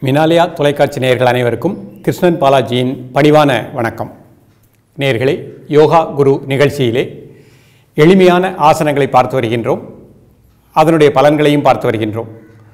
மினாலயா தொலைக்காட்சி நேயர்கள் அனைவருக்கும் கிருஷ்ணன் பாலாஜியின் பணிவான வணக்கம் நேயர்களே யோகா குரு நிகழ்ச்சியிலே எளிமையான ஆசனங்களை பார்த்து வருகின்றோம் அதனுடைய பலன்களையும் பார்த்து வருகின்றோம்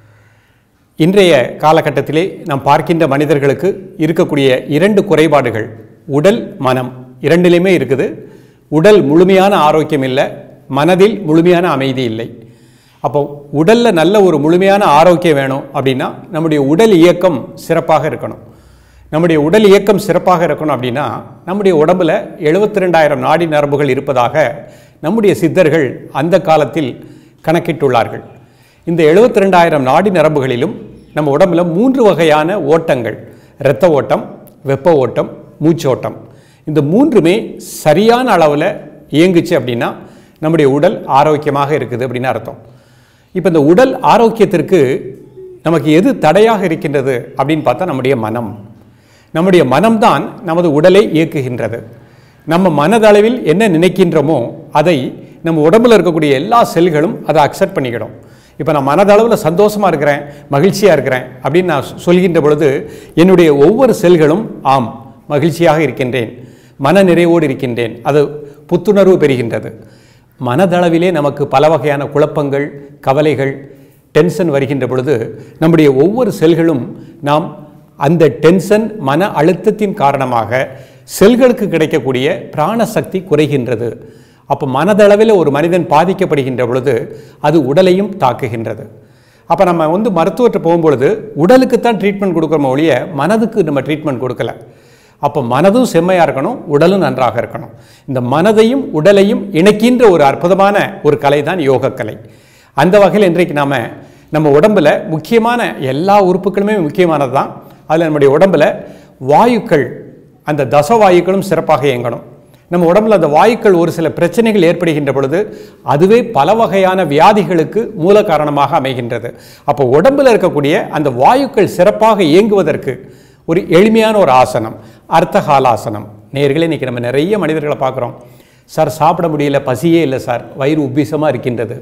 இன்றைய காலகட்டத்திலே நாம் பார்க்கின்ற மனிதர்களுக்கு இருக்கக்கூடிய இரண்டு குறைபாடுகள் உடல் மனம் இரண்டிலுமே இருக்குது உடல் முழுமையான ஆரோக்கியம் இல்லை மனதில் முழுமையான அமைதி இல்லை அப்போ உடலில் நல்ல ஒரு முழுமையான ஆரோக்கியம் வேணும் அப்படின்னா நம்முடைய உடல் இயக்கம் சிறப்பாக இருக்கணும் நம்முடைய உடல் இயக்கம் சிறப்பாக இருக்கணும் அப்படின்னா நம்முடைய உடம்பில் எழுபத்தி ரெண்டாயிரம் நாடி நரம்புகள் இருப்பதாக நம்முடைய சித்தர்கள் அந்த காலத்தில் கணக்கிட்டுள்ளார்கள் இந்த எழுபத்தி ரெண்டாயிரம் நாடி நரம்புகளிலும் நம்ம உடம்புல மூன்று வகையான ஓட்டங்கள் இரத்த ஓட்டம் வெப்ப ஓட்டம் மூச்சோட்டம் இந்த மூன்றுமே சரியான அளவில் இயங்குச்சு அப்படின்னா நம்முடைய உடல் ஆரோக்கியமாக இருக்குது அப்படின்னு அர்த்தம் இப்போ இந்த உடல் ஆரோக்கியத்திற்கு நமக்கு எது தடையாக இருக்கின்றது அப்படின்னு பார்த்தா நம்முடைய மனம் நம்முடைய மனம்தான் நமது உடலை இயக்குகின்றது நம்ம மனதளவில் என்ன நினைக்கின்றோமோ அதை நம்ம உடம்புல இருக்கக்கூடிய எல்லா செல்களும் அதை அக்செப்ட் பண்ணிக்கிடும் இப்போ நான் மனதளவில் சந்தோஷமாக இருக்கிறேன் மகிழ்ச்சியாக இருக்கிறேன் அப்படின்னு நான் சொல்கின்ற பொழுது என்னுடைய ஒவ்வொரு செல்களும் ஆம் மகிழ்ச்சியாக இருக்கின்றேன் மன நிறைவோடு இருக்கின்றேன் அது புத்துணர்வு பெறுகின்றது மனதளவிலே நமக்கு பல வகையான குழப்பங்கள் கவலைகள் டென்ஷன் வருகின்ற பொழுது நம்முடைய ஒவ்வொரு செல்களும் நாம் அந்த டென்ஷன் மன அழுத்தத்தின் காரணமாக செல்களுக்கு கிடைக்கக்கூடிய பிராணசக்தி குறைகின்றது அப்போ மனதளவில் ஒரு மனிதன் பாதிக்கப்படுகின்ற பொழுது அது உடலையும் தாக்குகின்றது அப்போ நம்ம வந்து மருத்துவர்கிட்ட போகும்பொழுது உடலுக்கு தான் ட்ரீட்மெண்ட் கொடுக்குறோமோ ஒழிய மனதுக்கு நம்ம ட்ரீட்மெண்ட் கொடுக்கல அப்போ மனதும் செம்மையாக இருக்கணும் உடலும் நன்றாக இருக்கணும் இந்த மனதையும் உடலையும் இணைக்கின்ற ஒரு அற்புதமான ஒரு கலை தான் யோகக்கலை அந்த வகையில் இன்றைக்கு நாம் நம்ம உடம்பில் முக்கியமான எல்லா உறுப்புகளுமே முக்கியமானது தான் அதில் நம்முடைய உடம்பில் வாயுக்கள் அந்த தசவாயுக்களும் சிறப்பாக இயங்கணும் நம்ம உடம்புல அந்த வாயுக்கள் ஒரு சில பிரச்சனைகள் ஏற்படுகின்ற பொழுது அதுவே பல வகையான வியாதிகளுக்கு மூல காரணமாக அமைகின்றது அப்போ உடம்பில் இருக்கக்கூடிய அந்த வாயுக்கள் சிறப்பாக இயங்குவதற்கு ஒரு எளிமையான ஒரு ஆசனம் அர்த்தகாலாசனம் நேர்களே இன்றைக்கி நம்ம நிறைய மனிதர்களை பார்க்குறோம் சார் சாப்பிட முடியல பசியே இல்லை சார் வயிறு உப்பிசமாக இருக்கின்றது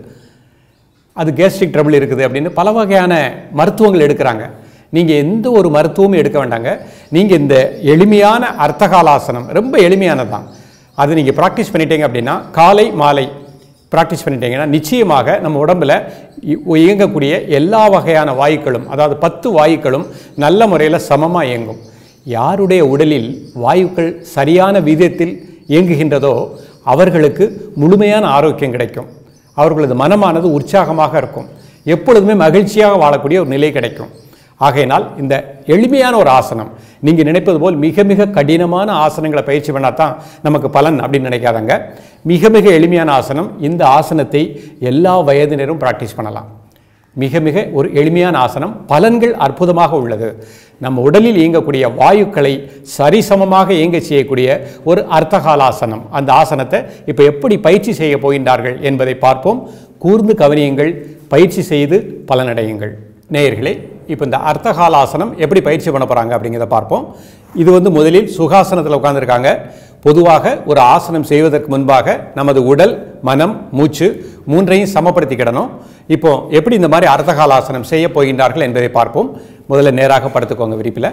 அது கேஸ்ட்ரிக் ட்ரபிள் இருக்குது அப்படின்னு பல வகையான மருத்துவங்கள் எடுக்கிறாங்க நீங்கள் எந்த ஒரு மருத்துவமும் எடுக்க வேண்டாங்க நீங்கள் இந்த எளிமையான அர்த்தகாலாசனம் ரொம்ப எளிமையானது தான் அது நீங்கள் ப்ராக்டிஸ் பண்ணிட்டீங்க அப்படின்னா காலை மாலை ப்ராக்டிஸ் பண்ணிட்டீங்கன்னா நிச்சயமாக நம்ம உடம்பில் இ- இயங்கக்கூடிய எல்லா வகையான வாயுக்களும் அதாவது பத்து வாயுக்களும் நல்ல முறையில் சமமாக இயங்கும் யாருடைய உடலில் வாயுக்கள் சரியான விதத்தில் இயங்குகின்றதோ அவர்களுக்கு முழுமையான ஆரோக்கியம் கிடைக்கும் அவர்களது மனமானது உற்சாகமாக இருக்கும் எப்பொழுதுமே மகிழ்ச்சியாக வாழக்கூடிய ஒரு நிலை கிடைக்கும் ஆகையினால் இந்த எளிமையான ஒரு ஆசனம் நீங்கள் நினைப்பது போல் மிக மிக கடினமான ஆசனங்களை பயிற்சி பண்ணால் தான் நமக்கு பலன் அப்படின்னு நினைக்காதங்க மிக மிக எளிமையான ஆசனம் இந்த ஆசனத்தை எல்லா வயதினரும் ப்ராக்டிஸ் பண்ணலாம் மிக மிக ஒரு எளிமையான ஆசனம் பலன்கள் அற்புதமாக உள்ளது நம்ம உடலில் இயங்கக்கூடிய வாயுக்களை சரிசமமாக இயங்க செய்யக்கூடிய ஒரு அர்த்தகாலாசனம் அந்த ஆசனத்தை இப்போ எப்படி பயிற்சி செய்ய போகின்றார்கள் என்பதை பார்ப்போம் கூர்ந்து கவனியுங்கள் பயிற்சி செய்து பலனடையுங்கள் நேயர்களே இப்போ இந்த அர்த்தகாலாசனம் எப்படி பயிற்சி பண்ண போகிறாங்க அப்படிங்கிறத பார்ப்போம் இது வந்து முதலில் சுகாசனத்தில் உட்கார்ந்திருக்காங்க பொதுவாக ஒரு ஆசனம் செய்வதற்கு முன்பாக நமது உடல் மனம் மூச்சு மூன்றையும் சமப்படுத்திக்கிடணும் இப்போ எப்படி இந்த மாதிரி அர்த்தகாலாசனம் செய்ய போகின்றார்கள் என்பதை பார்ப்போம் முதல்ல நேராக படுத்துக்கோங்க விரிப்பில்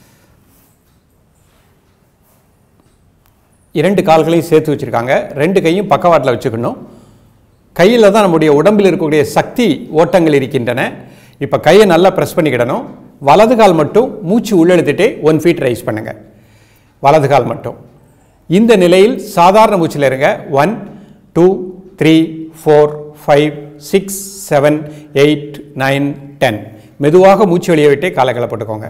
இரண்டு கால்களையும் சேர்த்து வச்சுருக்காங்க ரெண்டு கையும் பக்கவாட்டில் வச்சுக்கணும் கையில் தான் நம்முடைய உடம்பில் இருக்கக்கூடிய சக்தி ஓட்டங்கள் இருக்கின்றன இப்போ கையை நல்லா ப்ரெஸ் பண்ணிக்கிடணும் வலது கால் மட்டும் மூச்சு உள்ளெழுத்துட்டே ஒன் ஃபீட் ரைஸ் பண்ணுங்கள் வலது கால் மட்டும் இந்த நிலையில் சாதாரண மூச்சில் இருங்க one two three four five six seven eight nine ten மெதுவாக மூச்சு வெளியே விட்டே காலங்களை போட்டுக்கோங்க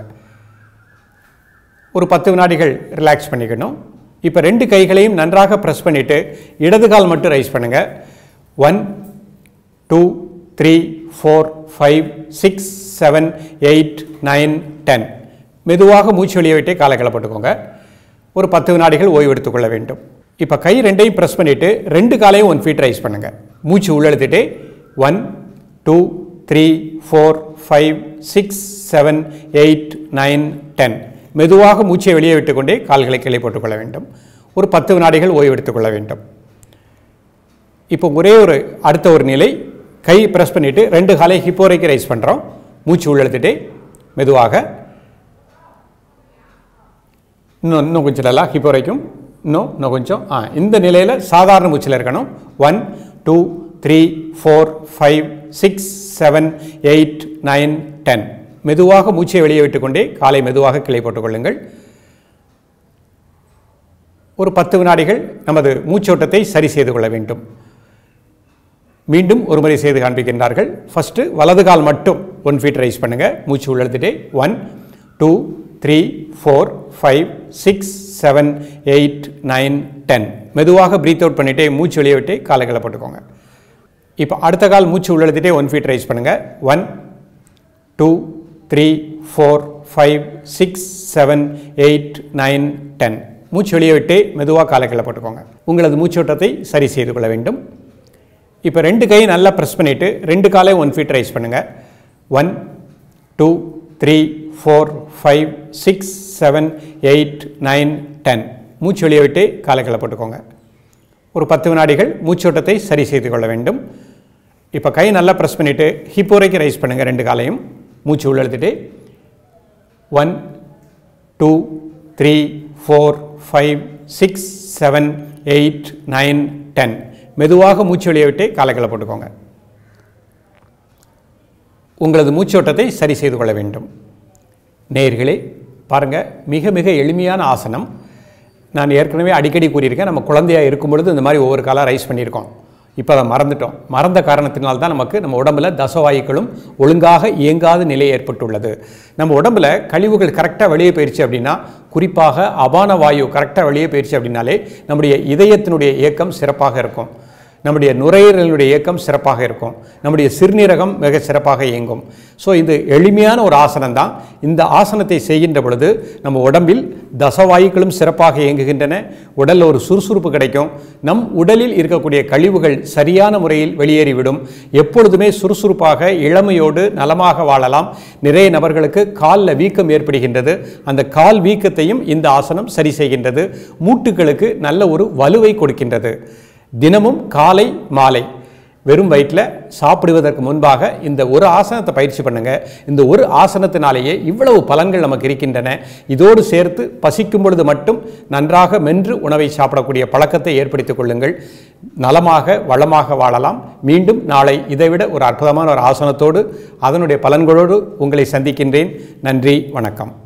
ஒரு பத்து வினாடிகள் ரிலாக்ஸ் பண்ணிக்கணும் இப்போ ரெண்டு கைகளையும் நன்றாக ப்ரெஸ் பண்ணிவிட்டு இடது கால் மட்டும் ரைஸ் பண்ணுங்கள் one two three four five six seven eight nine ten மெதுவாக மூச்சு வெளியே விட்டே காலங்களை போட்டுக்கோங்க ஒரு பத்து வினாடிகள் ஓய்வு எடுத்துக்கொள்ள வேண்டும் இப்போ கை ரெண்டையும் ப்ரெஸ் பண்ணிவிட்டு ரெண்டு காலையும் ஒன் ஃபீட் ரைஸ் பண்ணுங்கள் மூச்சு உள்ளெழுத்துட்டு one two three four five six seven eight nine ten மெதுவாக மூச்சை வெளியே விட்டுக்கொண்டே கால்களை கீழே போட்டுக்கொள்ள வேண்டும் ஒரு பத்து வினாடிகள் ஓய்வு எடுத்துக்கொள்ள வேண்டும் இப்போ ஒரே ஒரு அடுத்த ஒரு நிலை கை ப்ரெஸ் பண்ணிவிட்டு ரெண்டு காலை ஹிப் வரைக்கும் ரைஸ் பண்ணுறோம் மூச்சு உள்ளெழுத்துட்டு மெதுவாக இன்னும் இன்னும் கொஞ்சம் நல்லா ஹிப் வரைக்கும் இன்னும் இன்னும் கொஞ்சம் ஆ இந்த நிலையில் சாதாரண மூச்சில் இருக்கணும் one two three four five six seven eight nine ten மெதுவாக மூச்சை வெளியே விட்டுக்கொண்டே காலை மெதுவாக கிளை போட்டுக்கொள்ளுங்கள் ஒரு பத்து வினாடிகள் நமது மூச்சோட்டத்தை சரி செய்து கொள்ள வேண்டும் மீண்டும் ஒரு முறை செய்து காண்பிக்கின்றார்கள் ஃபஸ்ட்டு வலது கால் மட்டும் ஒன் ஃபீட் ரைஸ் பண்ணுங்கள் மூச்சு உள்ளெழுத்துட்டே one two three four five six seven eight nine ten மெதுவாக ப்ரீத் அவுட் பண்ணிவிட்டே மூச்சு வெளியே விட்டு காலைகளை போட்டுக்கோங்க இப்போ அடுத்த கால் மூச்சு உள்ளெழுத்துட்டே ஒன் ஃபீட் ரைஸ் பண்ணுங்கள் one two three four five six seven eight nine ten மூச்சு வெளியே விட்டு மெதுவாக காலைகளை போட்டுக்கோங்க உங்களது மூச்சோட்டத்தை சரி செய்து கொள்ள வேண்டும் இப்போ ரெண்டு கையை நல்லா ப்ரெஸ் பண்ணிவிட்டு ரெண்டு காலையும் ஒன் ஃபீட் ரைஸ் பண்ணுங்கள் one two three four five six seven eight nine ten மூச்சு வெளியே விட்டு காலைகளை போட்டுக்கோங்க ஒரு பத்து வினாடிகள் மூச்சோட்டத்தை சரி செய்து கொள்ள வேண்டும் இப்போ கை நல்லா ப்ரெஸ் பண்ணிவிட்டு ஹிப் வரைக்கும் ரைஸ் பண்ணுங்கள் ரெண்டு காலையும் மூச்சு உள்ள எடுத்துட்டு one two three four five six seven eight nine ten மெதுவாக மூச்சு வெளியே விட்டு காலைகளை போட்டுக்கோங்க உங்களது மூச்சோட்டத்தை சரி செய்து கொள்ள வேண்டும் நேயர்களே பாருங்கள் மிக மிக எளிமையான ஆசனம் நான் ஏற்கனவே அடிக்கடி கூறியிருக்கேன் நம்ம குழந்தையாக இருக்கும் பொழுது இந்த மாதிரி ஒவ்வொரு காலாக ரைஸ் பண்ணியிருக்கோம் இப்போ அதை மறந்துட்டோம் மறந்த காரணத்தினால் தான் நமக்கு நம்ம உடம்புல தசவாயுக்களும் ஒழுங்காக இயங்காத நிலை ஏற்பட்டுள்ளது நம்ம உடம்புல கழிவுகள் கரெக்டாக வெளியே போயிடுச்சு அப்படின்னா குறிப்பாக அபான வாயு கரெக்டாக வெளியே போயிடுச்சு அப்படின்னாலே நம்முடைய இதயத்தினுடைய இயக்கம் சிறப்பாக இருக்கும் நம்முடைய நுரையீரலுடைய இயக்கம் சிறப்பாக இருக்கும் நம்முடைய சிறுநீரகம் மிக சிறப்பாக இயங்கும் ஸோ இது எளிமையான ஒரு ஆசனம் தான் இந்த ஆசனத்தை செய்கின்ற பொழுது நம்ம உடம்பில் தசவாயுக்களும் சிறப்பாக இயங்குகின்றன உடலில் ஒரு சுறுசுறுப்பு கிடைக்கும் நம் உடலில் இருக்கக்கூடிய கழிவுகள் சரியான முறையில் வெளியேறிவிடும் எப்பொழுதுமே சுறுசுறுப்பாக இளமையோடு நலமாக வாழலாம் நிறைய நபர்களுக்கு காலில் வீக்கம் ஏற்படுகின்றது அந்த கால் வீக்கத்தையும் இந்த ஆசனம் சரி செய்கின்றது மூட்டுகளுக்கு நல்ல ஒரு வலுவை கொடுக்கின்றது தினமும் காலை மாலை வெறும் வயிற்றில் சாப்பிடுவதற்கு முன்பாக இந்த ஒரு ஆசனத்தை பயிற்சி பண்ணுங்க இந்த ஒரு ஆசனத்தினாலேயே இவ்வளவு பலன்கள் நமக்கு இருக்கின்றன இதோடு சேர்த்து பசிக்கும் பொழுது மட்டும் நன்றாக மென்று உணவை சாப்பிடக்கூடிய பழக்கத்தை ஏற்படுத்திக் கொள்ளுங்கள் நலமாக வளமாக வாழலாம் மீண்டும் நாளை இதைவிட ஒரு அற்புதமான ஒரு ஆசனத்தோடு அதனுடைய பலன்களோடு உங்களை சந்திக்கின்றேன் நன்றி வணக்கம்